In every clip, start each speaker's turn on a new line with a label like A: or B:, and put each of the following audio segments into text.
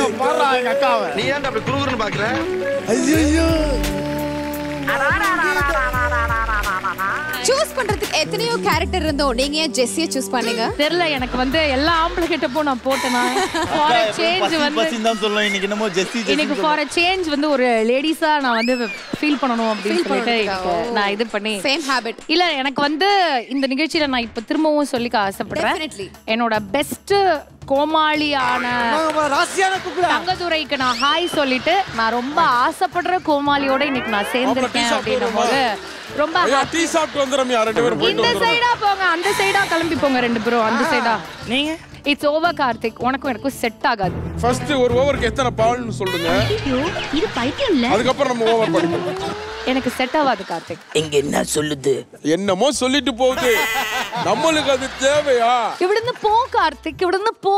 A: பாடுறா எங்க அக்காவை
B: நீ ஏன்டா அப்படி குறுகுறுன்னு பாக்குற
A: ஐயோ
C: சூஸ் பண்றதுக்கு எத்தனையோ கேரக்டர் இருந்தோம் நீங்க ஏன் ஜெஸ்ஸிய சூஸ் பண்ணீங்க
D: தெரியல எனக்கு வந்து எல்லா ஆம்பளை கிட்டப்போ நான் போட்டேனா ஃபார் அ சேஞ்ச் வந்து
E: தான் சொல்லுவேன் இன்னைக்கு என்னமோ ஜெஸ்ஸி
D: எனக்கு ஃபார் அ சேஞ்ச் வந்து ஒரு லேடிஸா நான் வந்து ஃபீல் பண்ணணும் அப்படின்னு
C: Feel
D: சொல்லிட்டு
C: பண்ணணும்க்கா.
D: எனக்கு நான் இது பண்ணி
C: சேம் ஹேபிட்
D: இல்ல எனக்கு வந்து இந்த நிகழ்ச்சியில நான் இப்ப திரும்பவும் சொல்லிக்க ஆசைப்படுறேன்
C: Definitely.
D: என்னோட பெஸ்ட் கோமாளியான
A: ராசியான குக்குடா
D: தங்கதுரைக்கு நான் ஹாய் சொல்லிட்டு நான் ரொம்ப ஆசைப்படுற கோமாளியோட இன்னைக்கு நான் சேர்ந்திருக்கேன் அப்படின்னும் போது ரொம்ப
F: ஐயா
D: happy.
F: டீ சாப்பிட்டு வந்துடுறோம் ரெண்டு பேரும் போயிட்டு
D: இந்த
F: வந்துடுறோம்
D: சைடா போங்க அந்த சைடா கிளம்பி போங்க ரெண்டு பேரும் அந்த சைடா
G: நீங்க
D: இட்ஸ் ஓவர் கார்த்திக் உனக்கும் எனக்கும் செட் ஆகாது
F: ஃபர்ஸ்ட் ஒரு ஓவருக்கு எத்தனை பால்னு சொல்லுங்க
H: இது பைத்தியம் இல்ல
F: அதுக்கப்புறம் நம்ம ஓவர் படிப்போம்
D: எனக்கு செட் ஆகாது கார்த்திக்
G: இங்க என்ன சொல்லுது
F: என்னமோ சொல்லிட்டு போகுது நம்மளுக்கு அது தேவையா
D: இவிடுந்து போ கார்த்திக் இவிடுந்து போ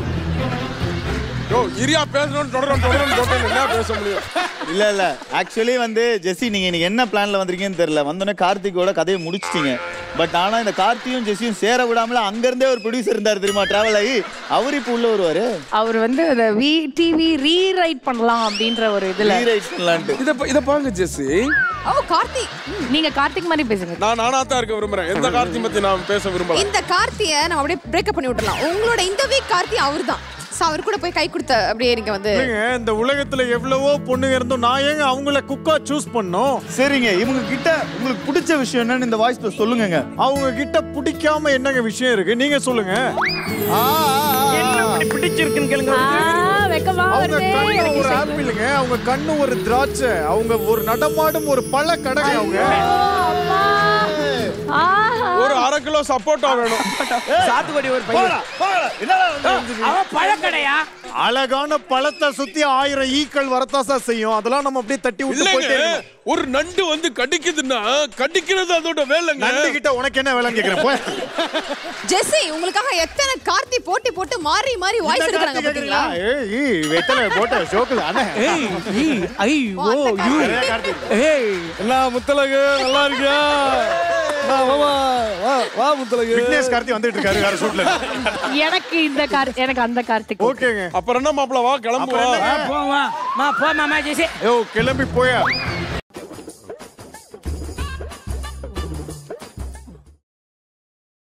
F: யோ இரியா பேசணும் தொடரும் தொடரும் தொடரும் என்ன பேச முடியும்
E: இல்ல இல்ல ஆக்சுவலி வந்து ஜெஸ்ஸி நீங்க இன்னைக்கு என்ன பிளான்ல வந்திருக்கீங்கன்னு தெரியல வந்தோடனே கார்த்திகோட கதையை முடிச்சிட்டீங்க பட் ஆனா இந்த கார்த்தியும் ஜெஸ்ஸியும் சேர விடாமல அங்க இருந்தே ஒரு ப்ரொடியூசர் இருந்தாரு தெரியுமா டிராவல் ஆகி அவர் இப்போ உள்ள வருவாரு
D: அவர் வந்து அந்த வி டிவி ரீரைட் பண்ணலாம் அப்படின்ற ஒரு இதுல
E: ரீரைட் பண்ணலான்ட்டு
F: இத பா- இத பாருங்க ஜெஸ்ஸி
C: ஓ கார்த்தி
D: நீங்க கார்த்திக் மாதிரி பேசுங்க
F: நான் நானா தான் இருக்க விரும்புறேன் எந்த கார்த்தி பத்தி நான் பேச விரும்பல
C: இந்த கார்த்திய நம்ம அப்படியே பிரேக்கப் பண்ணி விட்டுறலாம் உங்களோட இந்த வீக் கார்த்தி அவர்தான் சோ அவர் கூட போய் கை கொடுத்த அப்படியே நீங்க வந்து
A: இல்லைங்க, இந்த உலகத்துல எவ்வளவோ பொண்ணுங்க இருந்தும் நான் ஏங்க அவங்கள குக்கா சூஸ் பண்ணோம்
E: சரிங்க இவங்க கிட்ட உங்களுக்கு பிடிச்ச விஷயம் என்னன்னு இந்த வாய்ஸ்ல சொல்லுங்கங்க
A: அவங்க கிட்ட பிடிக்காம என்னங்க விஷயம் இருக்கு நீங்க சொல்லுங்க ஆ, ஆ, ஆ, ஆ.
G: பிடிச்சிருக்குன்னு கேளுங்க
D: ஆ, வெக்கமா
A: அவங்க
D: வருதே
A: கண்ணு
D: எனக்கு
A: ஒரு ஆப்பிளுங்க அவங்க கண்ணு ஒரு திராட்சை அவங்க ஒரு நடமாடும் ஒரு பழ கடை அவங்க
D: அம்மா. ஆஹா.
F: ஒரு அரை கிலோ சப்போட்டா வேணும்
G: சாத்துக்குடி ஒரு பையன் அவன் பழக்கடையா
A: அழகான பழத்தை சுத்தி ஆயிரம் ஈக்கள் வரத்தான் சார் செய்யும் அதெல்லாம் நம்ம அப்படியே தட்டி விட்டு
F: இல்லைங்க
A: போயிட்டே இருக்கணும்.
F: ஒரு நண்டு வந்து கடிக்குதுன்னா கடிக்கிறது அதோட வேலைங்க
A: நண்டு கிட்ட உனக்கு என்ன வேலைன்னு கேக்குறேன் போய்.
C: ஜெஸ்ஸி உங்களுக்காக எத்தனை கார்த்தி போட்டி போட்டு மாறி மாறி வாய்ஸ்
A: இந்த
C: எடுக்கறாங்க
A: கார்த்தி
C: பாத்தீங்களா
A: கேக்குறீங்களா? ஏய், ஈ, வெத்தலை போட்ட ஷோக்குல அண்ணே.
C: ஓ, அந்த
A: நிறைய
C: கார்த்தி.
A: கார்த்தி.
F: என்ன முத்தலகு நல்லா இருக்கியா வா, வா, வா, வா, வா முத்தலகு
A: விக்னேஷ் கார்த்தி வந்துட்டு இருக்காரு வேற ஷூட்ல
D: எனக்கு இந்த கார் எனக்கு அந்த கார்த்திக்
A: ஓகேங்க
F: அப்புறம் என்ன மாப்பிள வா கிளம்புவா
A: அப்புறம் என்ன?
G: போவா மா போ மாமா ஜெசி
A: யோ கிளம்பி போயா